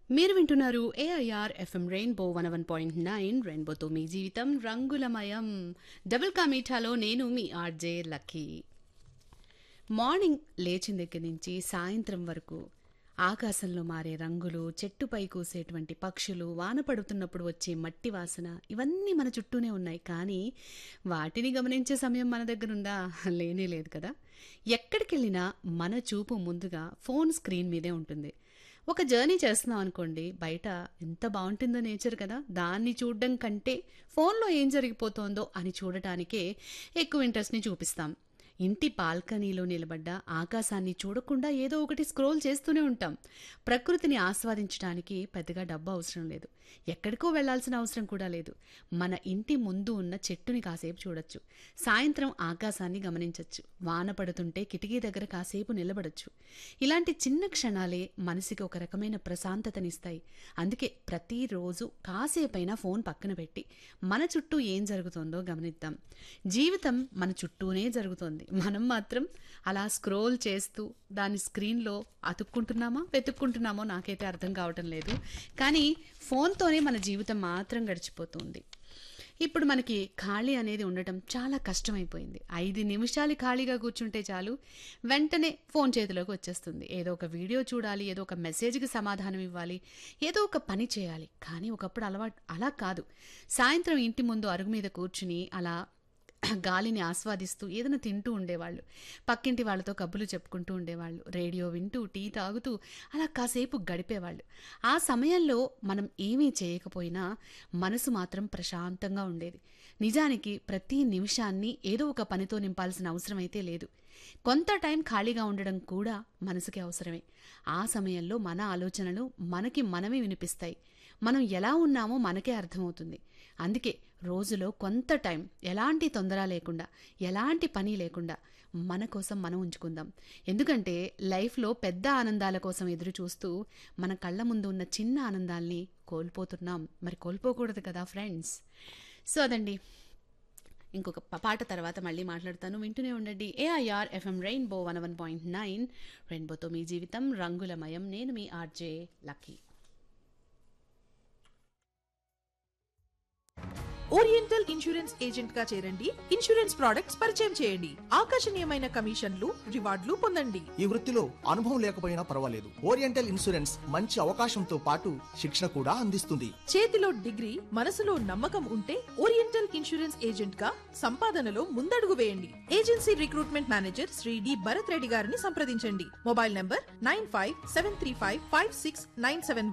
మీరు వింటున్నారు AIR FM rainbow one one point nine రెయిన్బోతో మీ జీవితం రంగులమయం డబుల్ కా మీఠాలో నేను మీ ఆర్జే లక్కీ మార్నింగ్ లేచిన దగ్గర నుంచి సాయంత్రం వరకు ఆకాశంలో మారే రంగులు చెట్టుపై కూసేటువంటి పక్షులు వాన పడుతున్నప్పుడు వచ్చే మట్టి వాసన ఇవన్నీ మన చుట్టూనే ఉన్నాయి కానీ వాటిని గమనించే సమయం మన దగ్గర ఉందా లేనే లేదు కదా ఎక్కడికి వెళ్ళినా మన చూపు ముందుగా ఫోన్ స్క్రీన్ మీదే ఉంటుంది ఒక జర్నీ చేస్తున్నాం అనుకోండి బయట ఎంత బాగుంటుందో నేచర్ కదా దాన్ని చూడడం కంటే ఫోన్లో ఏం జరిగిపోతోందో అని చూడటానికే ఎక్కువ ఇంట్రెస్ట్ని చూపిస్తాం ఇంటి బాల్కనీలో నిలబడ్డ ఆకాశాన్ని చూడకుండా ఏదో ఒకటి స్క్రోల్ చేస్తూనే ఉంటాం ప్రకృతిని ఆస్వాదించడానికి పెద్దగా డబ్బు అవసరం లేదు ఎక్కడికో వెళ్లాల్సిన అవసరం కూడా లేదు మన ఇంటి ముందు ఉన్న చెట్టుని కాసేపు చూడొచ్చు సాయంత్రం ఆకాశాన్ని గమనించవచ్చు వాన పడుతుంటే కిటికీ దగ్గర కాసేపు నిలబడొచ్చు ఇలాంటి చిన్న క్షణాలే మనసుకి ఒక రకమైన ప్రశాంతతనిస్తాయి అందుకే ప్రతిరోజు కాసేపైనా ఫోన్ పక్కన పెట్టి మన చుట్టూ ఏం జరుగుతుందో గమనిద్దాం జీవితం మన చుట్టూనే జరుగుతోంది మనం మాత్రం అలా స్క్రోల్ చేస్తూ దాని స్క్రీన్లో అతుక్కుంటున్నామా వెతుక్కుంటున్నామో నాకైతే అర్థం కావటం లేదు కానీ ఫోన్తోనే మన జీవితం మాత్రం గడిచిపోతుంది ఇప్పుడు మనకి ఖాళీ అనేది ఉండటం చాలా కష్టమైపోయింది ఐదు నిమిషాలు ఖాళీగా కూర్చుంటే చాలు వెంటనే ఫోన్ చేతిలోకి వచ్చేస్తుంది ఏదో ఒక వీడియో చూడాలి ఏదో ఒక మెసేజ్కి సమాధానం ఇవ్వాలి ఏదో ఒక పని చేయాలి కానీ ఒకప్పుడు అలవాటు అలా కాదు సాయంత్రం ఇంటి ముందు అరుగు మీద కూర్చుని అలా గాలిని ఆస్వాదిస్తూ ఏదైనా తింటూ ఉండేవాళ్ళు పక్కింటి వాళ్ళతో కబులు చెప్పుకుంటూ ఉండేవాళ్ళు రేడియో వింటూ టీ తాగుతూ అలా కాసేపు గడిపేవాళ్ళు ఆ సమయంలో మనం ఏమీ చేయకపోయినా మనసు మాత్రం ప్రశాంతంగా ఉండేది నిజానికి ప్రతి నిమిషాన్ని ఏదో ఒక పనితో నింపాల్సిన అవసరం అయితే లేదు కొంత టైం ఖాళీగా ఉండడం కూడా మనసుకి అవసరమే ఆ సమయంలో మన ఆలోచనలు మనకి మనమే వినిపిస్తాయి మనం ఎలా ఉన్నామో మనకే అర్థమవుతుంది అందుకే రోజులో కొంత టైం ఎలాంటి తొందర లేకుండా ఎలాంటి పని లేకుండా మన కోసం మనం ఉంచుకుందాం ఎందుకంటే లైఫ్లో పెద్ద ఆనందాల కోసం ఎదురు చూస్తూ మన కళ్ళ ముందు ఉన్న చిన్న ఆనందాల్ని కోల్పోతున్నాం మరి కోల్పోకూడదు కదా ఫ్రెండ్స్ సో అదండి ఇంకొక ప- పాట తర్వాత మళ్ళీ మాట్లాడతాను వింటూనే ఉండండి AIR FM rainbow one one point nine రెయిన్బోతో మీ జీవితం రంగులమయం నేను మీ RJ Lucky oriental insurance agent గా చేరండి ఇన్సూరెన్స్ ప్రొడక్ట్స్ పరిచయం చేయండి ఆకర్షణీయమైన కమిషన్లు రివార్డులు పొందండి ఈ వృత్తిలో అనుభవం లేకపోయినా పర్వాలేదు ఓరియంటల్ ఇన్సూరెన్స్ మంచి అవకాశంతో పాటు శిక్షణ కూడా అందిస్తుంది చేతిలో డిగ్రీ మనసులో నమ్మకం ఉంటే ఓరియంటల్ ఇన్సూరెన్స్ ఏజెంట్ గా సంపాదనలో ముందడుగు వేయండి agency recruitment manager Shri D Bharat Reddy గారిని సంప్రదించండి mobile number nine five seven three five five six nine seven